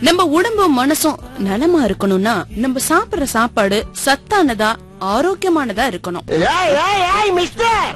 நம்ம உடம்பும் மனசும் நலமா இருக்கணும்னா நம்ம சாப்பிடுற சாப்பாடு சத்தானதா ஆரோக்கியமானதா இருக்கணும் ஏய் ஏய் ஏய் மிஸ்டர்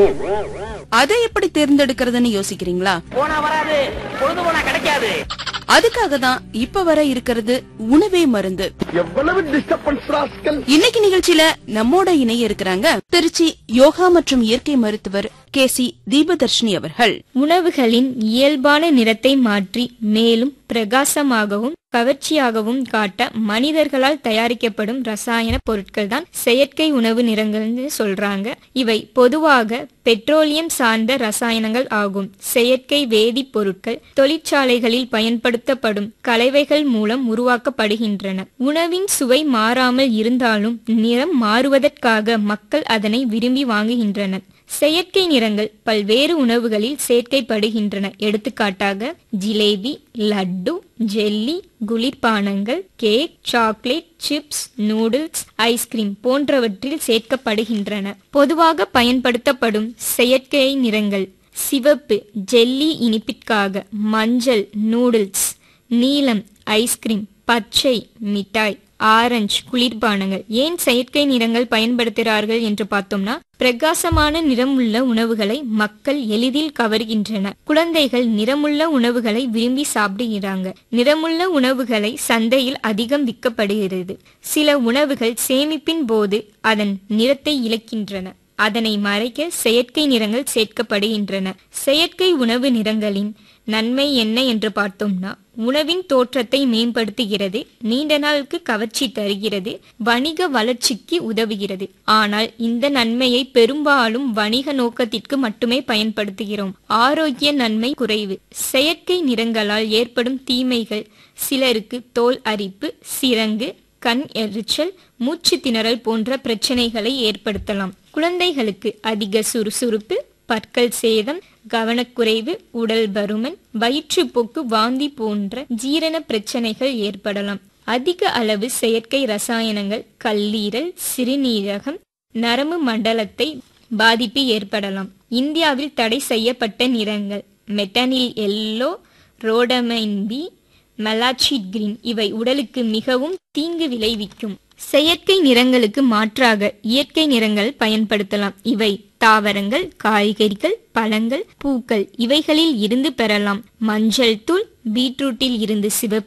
அதை எப்படி தேர்ந்தெடுக்கிறதுன்னு யோசிக்கிறீங்களா போனா வராது பொழுது போனா கிடைக்காது அதுக்காக தான் இப்ப வர இருக்கிறது உணவே மருந்து எவ்வளவு டிஸ்டர்பன்ஸ் ராஸ்கல் இன்னைக்கு நிகழ்ச்சியில நம்மோட இணைய இருக்கிறாங்க திருச்சி யோகா மற்றும் இயற்கை மருத்துவர் கே சி தீபதர்ஷினி அவர்கள் உணவுகளின் இயல்பான நிறத்தை மாற்றி மேலும் பிரகாசமாகவும் கவர்ச்சியாகவும் காட்ட மனிதர்களால் தயாரிக்கப்படும் ரசாயன பொருட்கள் தான் செயற்கை உணவு நிறங்கள்னு சொல்றாங்க இவை பொதுவாக பெட்ரோலியம் சார்ந்த ரசாயனங்கள் ஆகும் செயற்கை வேதிப் பொருட்கள் தொழிற்சாலைகளில் பயன்படுத்தப்படும் கலவைகள் மூலம் உருவாக்கப்படுகின்றன உணவின் சுவை மாறாமல் இருந்தாலும் நிறம் மாறுவதற்காக மக்கள் அதனை விரும்பி வாங்குகின்றனர் செயற்கை நிறங்கள் பல்வேறு உணவுகளில் சேர்க்கைப்படுகின்றன எடுத்துக்காட்டாக ஜிலேபி லட்டு ஜெல்லி குளிர்பானங்கள் cake chocolate chips noodles ice cream போன்றவற்றில் சேர்க்கப்படுகின்றன பொதுவாக பயன்படுத்தப்படும் செயற்கை நிறங்கள் சிவப்பு ஜெல்லி இனிப்பிற்காக மஞ்சள் நூடுல்ஸ் நீலம் ஐஸ்கிரீம் பச்சை மிட்டாய் ஆரஞ்சு குளிர்பானங்கள் ஏன் செயற்கை நிறங்கள் பயன்படுத்துகிறார்கள் என்று பார்த்தோம்னா பிரகாசமான நிறமுள்ள உணவுகளை மக்கள் எளிதில் கவர்கின்றன குழந்தைகள் நிறமுள்ள உணவுகளை விரும்பி சாப்பிடுகிறாங்க நிறமுள்ள உணவுகளை சந்தையில் அதிகம் விற்கப்படுகிறது சில உணவுகள் சேமிப்பின் போது அதன் நிறத்தை இழக்கின்றன அதனை மறைக்க செயற்கை நிறங்கள் சேர்க்கப்படுகின்றன செயற்கை உணவு நிறங்களின் நன்மை என்ன என்று பார்த்தோம்னா உணவின் தோற்றத்தை மேம்படுத்துகிறது நீண்ட நாளுக்கு கவர்ச்சி தருகிறது வணிக வளர்ச்சிக்கு உதவுகிறது ஆனால் இந்த நன்மையை பெரும்பாலும் வணிக நோக்கத்திற்கு மட்டுமே பயன்படுத்துகிறோம் ஆரோக்கிய நன்மை குறைவு செயற்கை நிறங்களால் ஏற்படும் தீமைகள் சிலருக்கு தோல் அரிப்பு சிரங்கு கண் எரிச்சல் மூச்சு திணறல் போன்ற பிரச்சனைகளை ஏற்படுத்தலாம் குழந்தைகளுக்கு அதிக சுறுசுறுப்பு பற்கள் சேதம் கவனக்குறைவு உடல் பருமன் வயிற்றுப்போக்கு வாந்தி போன்ற ஜீரண பிரச்சனைகள் ஏற்படலாம் அதிக அளவு செயற்கை ரசாயனங்கள் கல்லீரல் சிறுநீரகம் நரம்பு மண்டலத்தை பாதிப்பு ஏற்படலாம் இந்தியாவில் தடை செய்யப்பட்ட நிறங்கள் metanil yellow rhodamine B malachite green இவை உடலுக்கு மிகவும் தீங்கு விளைவிக்கும் செயற்கை நிறங்களுக்கு மாற்றாக இயற்கை நிறங்கள் பயன்படுத்தலாம் இவை தாவரங்கள் காய்கறிகள் பழங்கள் பூக்கள் இவைகளில் இருந்து பெறலாம் மஞ்சள் தூள் பீட்ரூட்டில் இருந்து சிவப்பு